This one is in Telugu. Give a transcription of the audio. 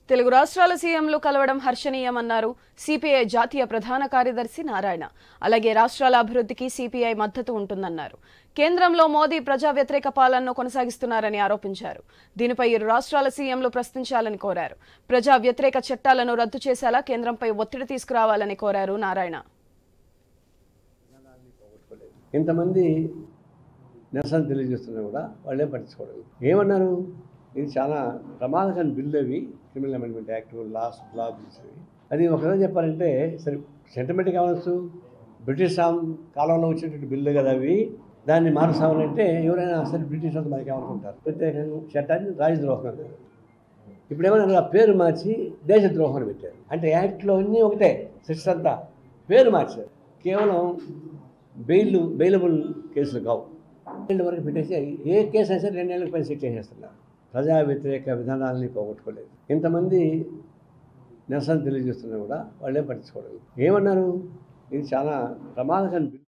తెలుగు రాష్ట్రాల సీఎంలు కలవడం హర్షణీయమన్నారు సిపిఐ జాతీయ ప్రధాన కార్యదర్శి నారాయణ అలాగే రాష్ట్రాల అభివృద్ధికి సిపిఐ మద్దతు ఉంటుందన్నారు కేంద్రంలో మోదీ ప్రజా వ్యతిరేక పాలనను కొనసాగిస్తున్నారని ఆరోపించారు దీనిపై ఇరు రాష్ట్రాల సీఎంలు ప్రశ్నించాలని కోరారు ప్రజా వ్యతిరేక చట్టాలను రద్దు చేసేలా కేంద్రంపై ఒత్తిడి తీసుకురావాలని కోరారు నారాయణ ఇంతమంది నిరసన తెలియజేస్తున్నా కూడా వాళ్ళే పట్టించుకోవడం ఏమన్నారు ఇది చాలా ప్రమాదకరమైన బిల్లు అవి criminal amendment act laws law bills అవి అది ఒక విధంగా చెప్పాలంటే సరే సెంటిమెంట్ కావచ్చు బ్రిటిష్ సాం కాలంలో వచ్చినటువంటి బిల్లు కదా అవి దాన్ని మారుస్తామనంటే ఎవరైనా సరే బ్రిటిష్ అంతా మనకి ఏమనుకుంటారు ప్రత్యేకంగా చట్టాన్ని రాజద్రోహం అన్నారు ఇప్పుడు ఏమన్నారు ఆ పేరు మార్చి దేశద్రోహం అని పెట్టారు అంటే యాక్ట్లో అన్నీ ఒకటే సిస్టర్ అంతా పేరు మార్చారు కేవలం బెయిల్ బెయిలబుల్ కేసులు కావు రెండు వరకు పెట్టేసి ఏ కేసు అయినా సరే రెండేళ్ళకి పైన సెట్ చేసేస్తున్నారు ప్రజా వ్యతిరేక విధానాలని పోగొట్టుకోలేదు ఇంతమంది నిరసన తెలియజేస్తున్నా కూడా వాళ్ళే పట్టించుకోవడం ఏమన్నారు ఇది చాలా ప్రమాదకరమైన బిల్లు